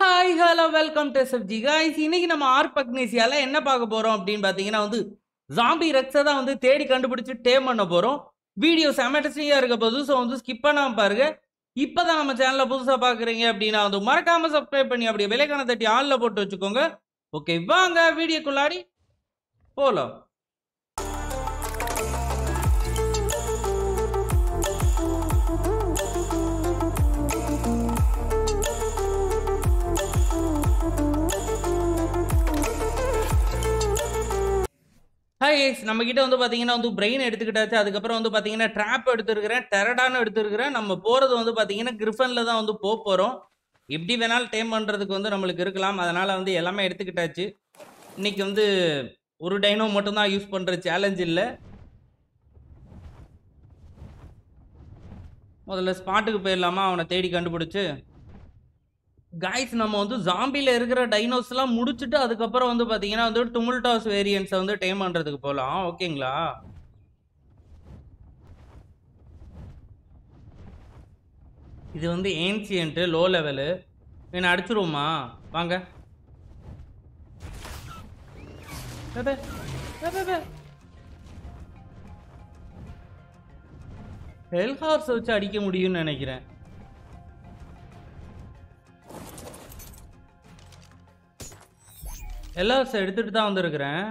Hi hello welcome to SFG guys இன்னைக்கு நம்ம R பக்னேசியால என்ன பார்க்க போறோம் அப்படின்னு பார்த்தீங்கன்னா வந்து ஜாம்பி ரெக்ஸை தான் வந்து தேடி கண்டுபிடிச்சு டேம் பண்ண போறோம் வீடியோ செமட்டஸ்டிங்காக இருக்க போது ஸோ வந்து ஸ்கிப் பண்ணாம பாருங்க இப்போதான் நம்ம சேனலை புதுசாக பார்க்குறீங்க அப்படின்னா வந்து மறக்காம சப்ஸ்கிரைப் பண்ணி அப்படியே விலைக்கான தட்டி ஆளில் போட்டு வச்சுக்கோங்க ஓகே வாங்க வீடியோக்குள்ளாடி போலாம் ஹாய் guys, நம்ம கிட்ட வந்து பாத்தீங்கன்னா வந்து பிரெயின் எடுத்துக்கிட்டாச்சு அதுக்கப்புறம் வந்து பாத்தீங்கன்னா ட்ராப் எடுத்துருக்கிறேன் டெரடான்னு எடுத்துருக்கிறேன் நம்ம போறது வந்து பாத்தீங்கன்னா கிரிஃபன்ல தான் வந்து போக போறோம் எப்படி வேணாலும் டைம் பண்றதுக்கு வந்து நம்மளுக்கு இருக்கலாம் அதனால வந்து எல்லாமே எடுத்துக்கிட்டாச்சு இன்னைக்கு வந்து ஒரு டைனோ மட்டும்தான் யூஸ் பண்ற சேலஞ்ச் இல்லை முதல்ல ஸ்பாட்டுக்கு போயிடலாமா அவனை தேடி கண்டுபிடிச்சு காய்ஸ் நம்ம வந்து ஜாம்பியில் இருக்கிற டைனோஸ்லாம் முடிச்சுட்டு அதுக்கப்புறம் வந்து பார்த்தீங்கன்னா வந்து டுமுல்டாஸ் வேரியன்ஸை வந்து டைம் பண்ணுறதுக்கு போகலாம் ஓகேங்களா இது வந்து ஏன்சியன்ட்டு லோ லெவலு என்ன அடிச்சிருவோமா வாங்க பே, பே, பே, பே. ஹெல் ஹார்ஸ் வச்சு அடிக்க முடியும்னு நினைக்கிறேன் எல்லாரும் எடுத்துட்டு தான் வந்திருக்கிறேன்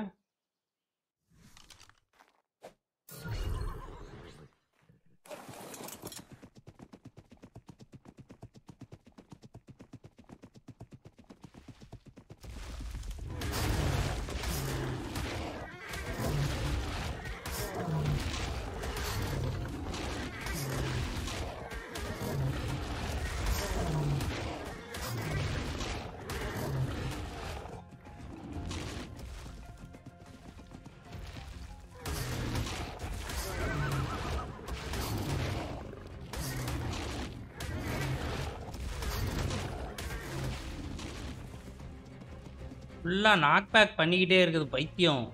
ஃபுல்லாக நாக் பேக் பண்ணிக்கிட்டே இருக்குது பைத்தியம்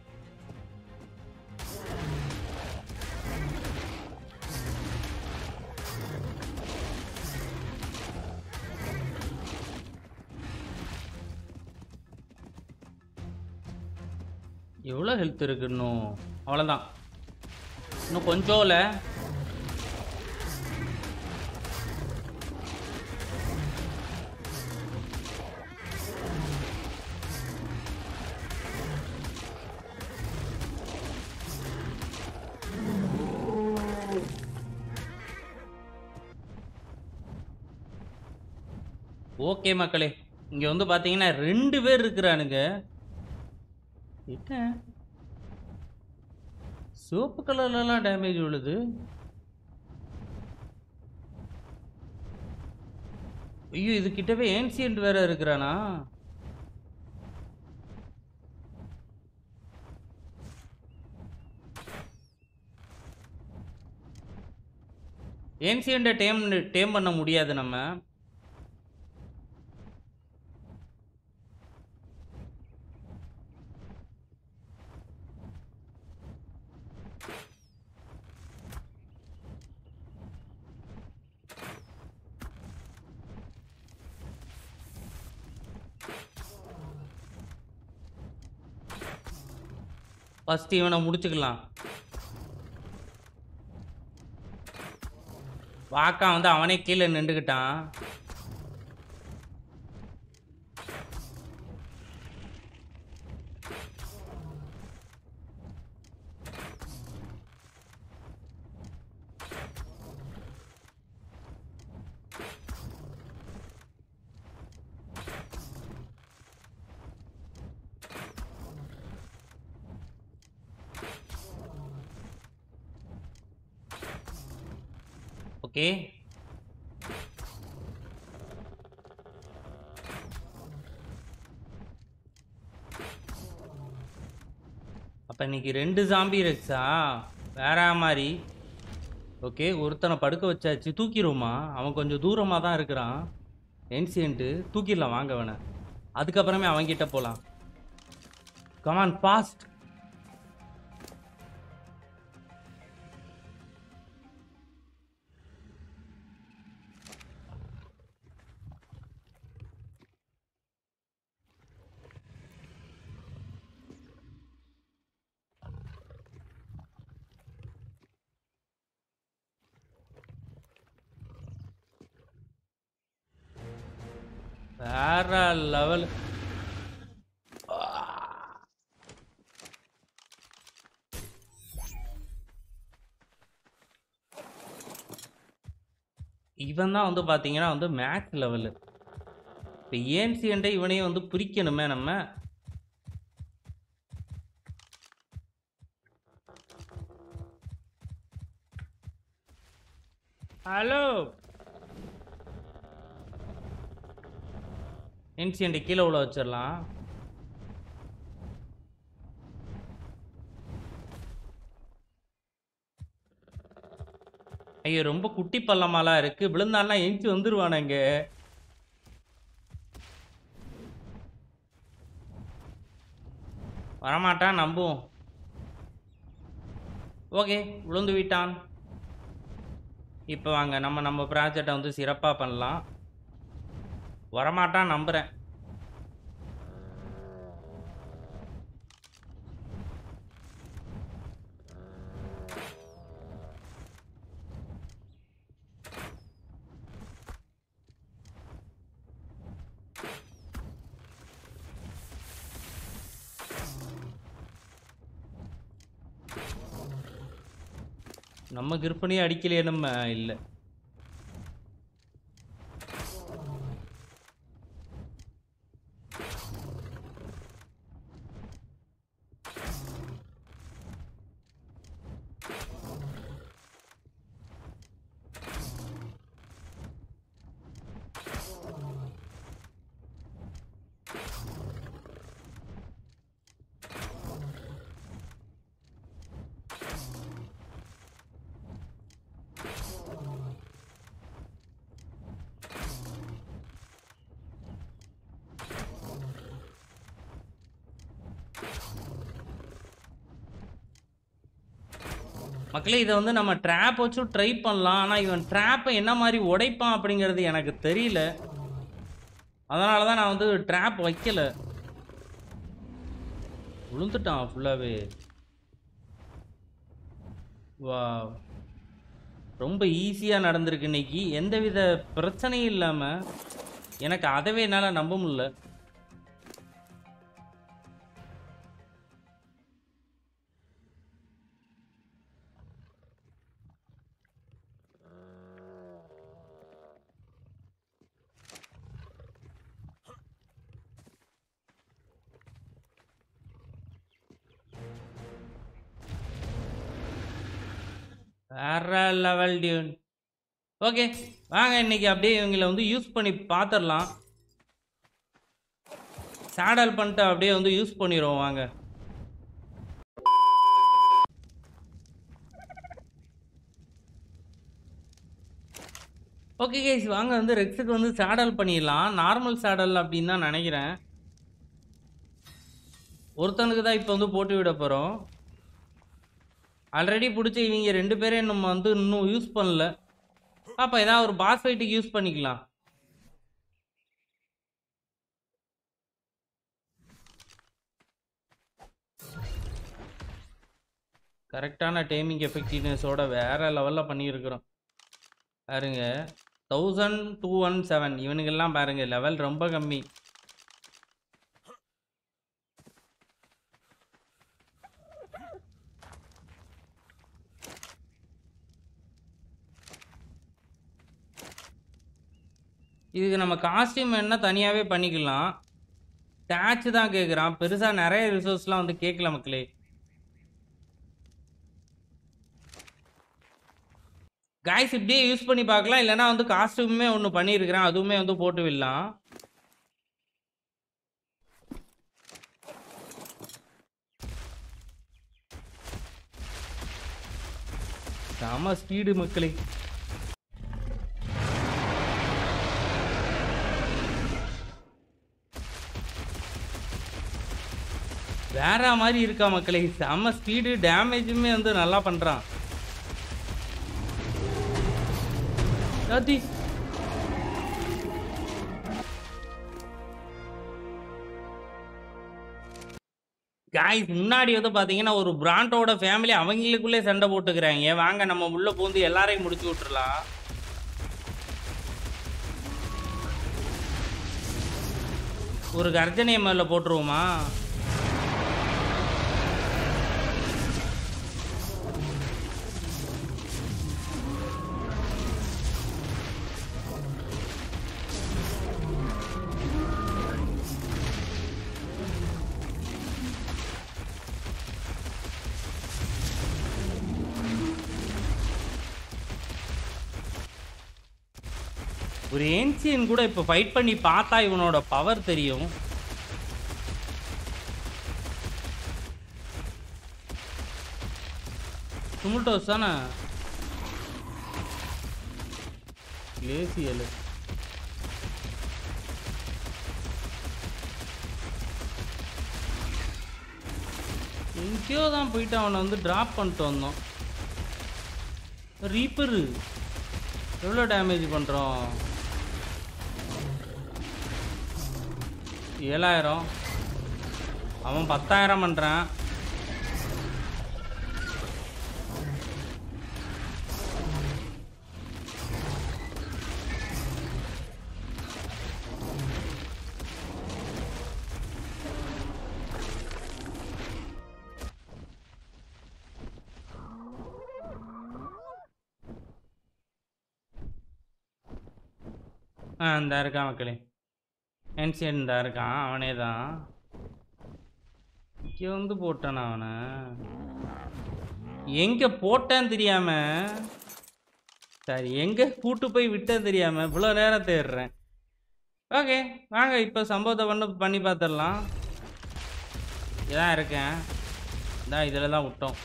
எவ்வளோ ஹெல்த் இருக்கு இன்னும் அவ்வளோதான் இன்னும் கொஞ்சம் இல்லை ஓகே மக்களே இங்கே வந்து பார்த்தீங்கன்னா ரெண்டு பேர் இருக்கிறானுங்க என்ன சிவப்பு கலர்லலாம் டேமேஜ் விழுது ஐயோ இது கிட்டவே ஏன்சியன்ட் வேற இருக்கிறானா ஏன்சியண்ட்டை டேம் டேம் பண்ண முடியாது நம்ம ஃபர்ஸ்ட் இவனை முடிச்சுக்கலாம் வாக்கா வந்து அவனே கீழே நின்றுக்கிட்டான் ஓகே அப்போ இன்னைக்கு ரெண்டு ஜாம்பி ரெக்ஸா வேற மாதிரி ஓகே ஒருத்தனை படுக்க வச்சாச்சு தூக்கிடுவோமா அவன் கொஞ்சம் தூரமாக தான் இருக்கிறான் ஏன்சியன்ட்டு தூக்கிடலாம் வாங்க அவனை அதுக்கப்புறமே அவன்கிட்ட போகலாம் கமான் ஃபாஸ்ட் வேற லெவல் இவன் தான் வந்து பார்த்தீங்கன்னா வந்து மேக்ஸ் லெவலு இப்போ ஏன்சியன்ட்டை இவனையும் வந்து பிரிக்கணுமே நம்ம ஹலோ ஏன்சியன்ட்டை கீழே உள்ள வச்சிடலாம் ஐயோ ரொம்ப குட்டி பள்ளமாலாம் இருக்கு விழுந்தாலாம் எஞ்சி வந்துருவானுங்க வரமாட்டான் நம்புவோம் ஓகே விழுந்து விட்டான் இப்போ வாங்க நம்ம நம்ம ப்ராஜெக்டை வந்து சிறப்பாக பண்ணலாம் வரமாட்டான் நம்புகிறேன் நம்ம கிருப்பனையே அடிக்கலையே நம்ம இல்லை மக்களே இதை வந்து நம்ம ட்ராப் வச்சு ட்ரை பண்ணலாம் ஆனால் இவன் ட்ராப்பை என்ன மாதிரி உடைப்பான் அப்படிங்கிறது எனக்கு தெரியல அதனால தான் நான் வந்து ட்ராப் வைக்கல விழுந்துட்டான் ஃபுல்லாகவே வா ரொம்ப ஈஸியாக நடந்திருக்கு இன்னைக்கு எந்தவித பிரச்சனையும் இல்லாமல் எனக்கு அதவே என்னால் நம்ப முடியல வேற லெவல் டியூன் ஓகே வாங்க இன்னைக்கு அப்படியே இவங்களை வந்து யூஸ் பண்ணி பார்த்துடலாம் சேடல் பண்ணிட்டு அப்படியே வந்து யூஸ் பண்ணிடுவோம் வாங்க ஓகே கேஸ் வாங்க வந்து ரெக்ஸுக்கு வந்து சேடல் பண்ணிடலாம் நார்மல் சேடல் அப்படின்னு தான் நினைக்கிறேன் ஒருத்தனுக்கு தான் இப்போ வந்து போட்டு விட போகிறோம் ஆல்ரெடி பிடிச்ச இவங்க ரெண்டு பேரையும் நம்ம வந்து இன்னும் யூஸ் பண்ணல அப்போ ஏதாவது ஒரு பாஸ் ஃபைட்டுக்கு யூஸ் பண்ணிக்கலாம் கரெக்டான டைமிங் எஃபெக்டிவ்னஸோட வேற லெவலில் பண்ணியிருக்கிறோம் பாருங்க தௌசண்ட் டூ ஒன் செவன் இவனுங்கெல்லாம் பாருங்க லெவல் ரொம்ப கம்மி இதுக்கு நம்ம காஸ்டியூம் என்ன தனியாகவே பண்ணிக்கலாம் டேச் தான் கேட்குறான் பெருசாக நிறைய ரிசோர்ஸ்லாம் வந்து கேட்கல மக்களே காய்ஸ் இப்படியே யூஸ் பண்ணி பார்க்கலாம் இல்லைன்னா வந்து காஸ்டியூமே ஒன்று பண்ணியிருக்கிறேன் அதுவுமே வந்து போட்டு விடலாம் செம ஸ்பீடு மக்களே வேற மாதிரி இருக்கா மக்களே செம ஸ்பீடு டேமேஜுமே வந்து நல்லா பண்றான் யாத்தி காய்ஸ் முன்னாடி வந்து பாத்தீங்கன்னா ஒரு பிராண்டோட ஃபேமிலி அவங்களுக்குள்ளே சண்டை போட்டுக்கிறாங்க வாங்க நம்ம உள்ள பூந்து எல்லாரையும் முடிச்சு விட்டுறலாம் ஒரு கர்ஜனை மேல போட்டுருவோமா ஒரு ஏன்சியன் கூட இப்போ ஃபைட் பண்ணி பார்த்தா இவனோட பவர் தெரியும் துமுல்டோஸ் தானே லேசியல் எங்கேயோ தான் போயிட்டு அவனை வந்து ட்ராப் பண்ணிட்டு வந்தோம் ரீப்பரு எவ்வளோ டேமேஜ் பண்ணுறோம் ஏழாயிரம் அவன் பத்தாயிரம் பண்ணுறான் ஆ இந்த இருக்கான் மக்களே ஏன்சியன் இந்த இருக்கான் அவனே தான் இங்கே வந்து போட்டான் அவனை எங்கே போட்டேன்னு தெரியாம சரி எங்கே கூட்டு போய் விட்டேன்னு தெரியாம இவ்வளோ நேரம் தேடுறேன் ஓகே வாங்க இப்போ சம்பவத்தை பண்ண பண்ணி பார்த்துடலாம் இதான் இருக்கேன் இதான் இதில் தான் விட்டோம்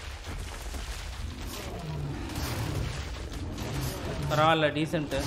பரவாயில்ல டீசென்ட்டு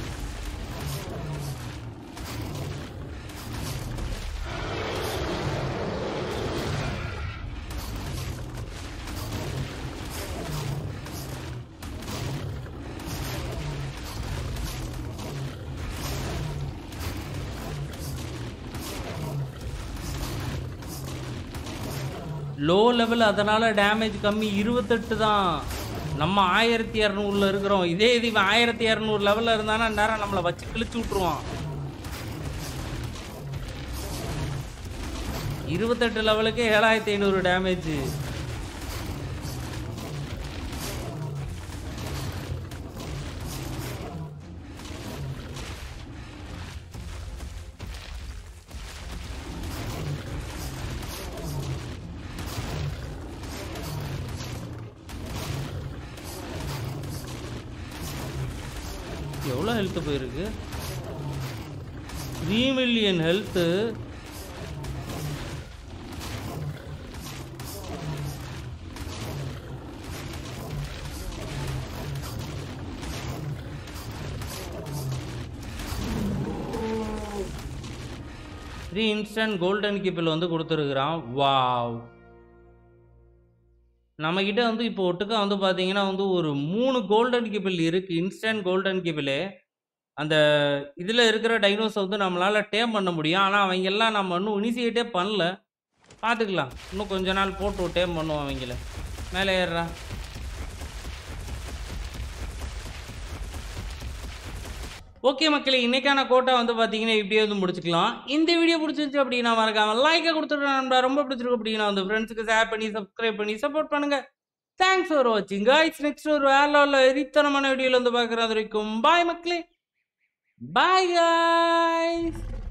லோ லெவல் அதனால டேமேஜ் கம்மி இருபத்தெட்டு தான் நம்ம ஆயிரத்தி இரநூறுல இருக்கிறோம் இதே இது இவன் ஆயிரத்தி இரநூறு லெவலில் இருந்தானா நேரம் நம்மளை வச்சு கிழிச்சு விட்ருவான் இருபத்தெட்டு லெவலுக்கு ஏழாயிரத்தி ஐநூறு டேமேஜ் எவ்வளோ ஹெல்த்து போயிருக்கு three million health three instant golden kibble வந்து கொடுத்துருக்குறான் வாவ் நம்மக்கிட்ட வந்து இப்போ ஒட்டுக்கா வந்து பார்த்தீங்கன்னா வந்து ஒரு மூணு கோல்டன் கிபிள் இருக்குது இன்ஸ்டன்ட் கோல்டன் கிபிளு அந்த இதில் இருக்கிற டைனோஸை வந்து நம்மளால் டேம் பண்ண முடியும் ஆனால் அவங்க எல்லாம் நம்ம இன்னும் இனிஷியேட்டே பண்ணல பார்த்துக்கலாம் இன்னும் கொஞ்ச நாள் போட்டு டேம் பண்ணுவோம் அவங்கள மேலே ஏறுறா ஓகே மக்களே இன்னைக்கான கோட்டா வந்து பார்த்தீங்கன்னா இப்படியே வந்து முடிச்சுக்கலாம் இந்த வீடியோ பிடிச்சிருந்துச்சு அப்படின்னா மறக்காம லைக்கை கொடுத்துட்டு நண்பா ரொம்ப பிடிச்சிருக்கு அப்படின்னா வந்து ஃப்ரெண்ட்ஸுக்கு ஷேர் பண்ணி சப்ஸ்கிரைப் பண்ணி சப்போர்ட் பண்ணுங்க தேங்க்ஸ் ஃபார் வாட்சிங் காய்ஸ் நெக்ஸ்ட் ஒரு வேலை உள்ள எரித்தனமான வீடியோவில் வந்து பார்க்குறது வரைக்கும் பாய் மக்களே பாய் காய்ஸ்